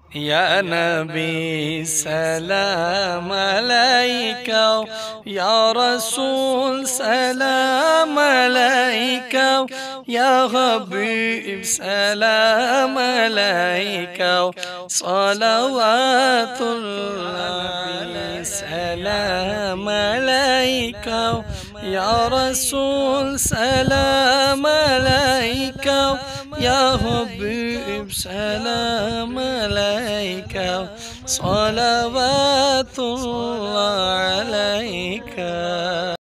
يا نبي سلام عليك يا رسول سلام عليك يا حبيب سلام عليك صلوات الله سلام عليك يا رسول سلام عليك يا حبيب سلام عليك صلوات الله عليك